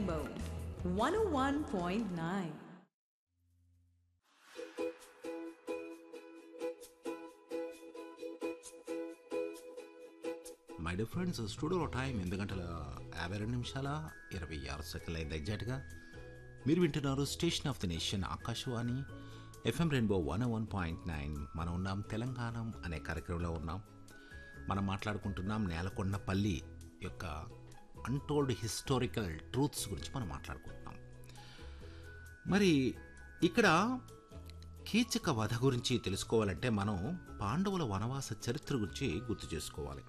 Rainbow 101.9. My dear friends స్టూడియోలో time ఎనిమిది గంటల యాభై రెండు నిమిషాల ఇరవై ఆరు సెకండ్లు అయింది ఎగ్జాక్ట్గా మీరు వింటున్నారు station of the nation Akashvani FM rainbow one one point nine మనం ఉన్నాం తెలంగాణ అనే కార్యక్రమంలో ఉన్నాం మనం మాట్లాడుకుంటున్నాం నేలకొండపల్లి యొక్క అన్టోల్డ్ హిస్టారికల్ ట్రూత్స్ గురించి మనం మాట్లాడుకుంటున్నాం మరి ఇక్కడ కీచక వధ గురించి తెలుసుకోవాలంటే మనం పాండవుల వనవాస చరిత్ర గురించి గుర్తు చేసుకోవాలి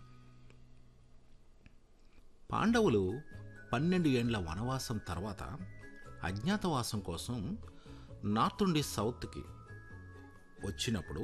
పాండవులు పన్నెండు ఏండ్ల వనవాసం తర్వాత అజ్ఞాతవాసం కోసం నార్త్ నుండి సౌత్కి వచ్చినప్పుడు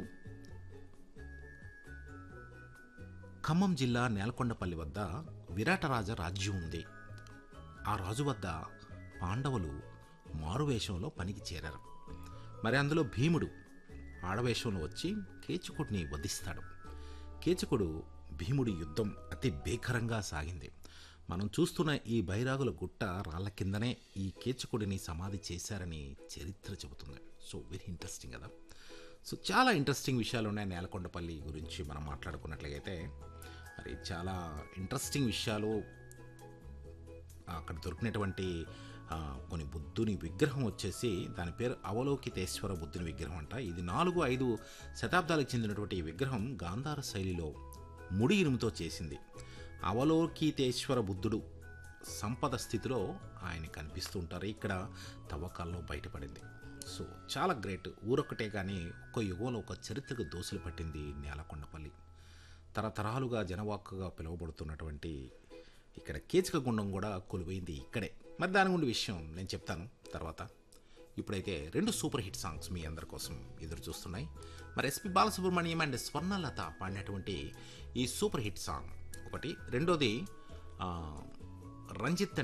ఖమ్మం జిల్లా నేలకొండపల్లి వద్ద విరాటరాజ రాజ్యం ఉంది ఆ రాజు వద్ద పాండవులు మారువేషంలో పనికి చేరారు మరి అందులో భీముడు ఆడవేషంలో వచ్చి కేచుకుడిని వధిస్తాడు కేచుకుడు భీముడి యుద్ధం అతి భీకరంగా సాగింది మనం చూస్తున్న ఈ బైరాగుల గుట్ట రాళ్ళ కిందనే ఈ కేచుకుడిని సమాధి చేశారని చరిత్ర చెబుతుంది సో వెరీ ఇంట్రెస్టింగ్ కదా సో చాలా ఇంట్రెస్టింగ్ విషయాలు ఉన్నాయి నేలకొండపల్లి గురించి మనం మాట్లాడుకున్నట్లయితే మరి చాలా ఇంట్రెస్టింగ్ విషయాలు అక్కడ దొరికినటువంటి ఆ, కొన్ని బుద్ధుని విగ్రహం వచ్చేసి దాని పేరు అవలోకితేశ్వర బుద్ధుని విగ్రహం అంట ఇది నాలుగు ఐదు శతాబ్దాలకు చెందినటువంటి ఈ విగ్రహం గాంధార శైలిలో ముడి ఇనుముతో చేసింది అవలోకితేశ్వర బుద్ధుడు సంపద స్థితిలో ఆయన కనిపిస్తూ ఉంటారు ఇక్కడ తవ్వకాల్లో బయటపడింది సో చాలా గ్రేట్ ఊరొక్కటే కానీ ఒక్క యుగంలో ఒక చరిత్రకు దోసులు పట్టింది నేలకొండపల్లి తరతరాలుగా జనవాక్కుగా పిలువబడుతున్నటువంటి ఇక్కడ కీచక గుండం కూడా కొలువైంది ఇక్కడే మరి దాని గుండి విషయం నేను చెప్తాను తర్వాత ఇప్పుడైతే రెండు సూపర్ హిట్ సాంగ్స్ మీ అందరి కోసం ఎదురు చూస్తున్నాయి మరి ఎస్పి బాలసుబ్రహ్మణ్యం అండ్ స్వర్ణలత పాడినటువంటి ఈ సూపర్ హిట్ సాంగ్ ఒకటి రెండోది ఆ, రంజిత్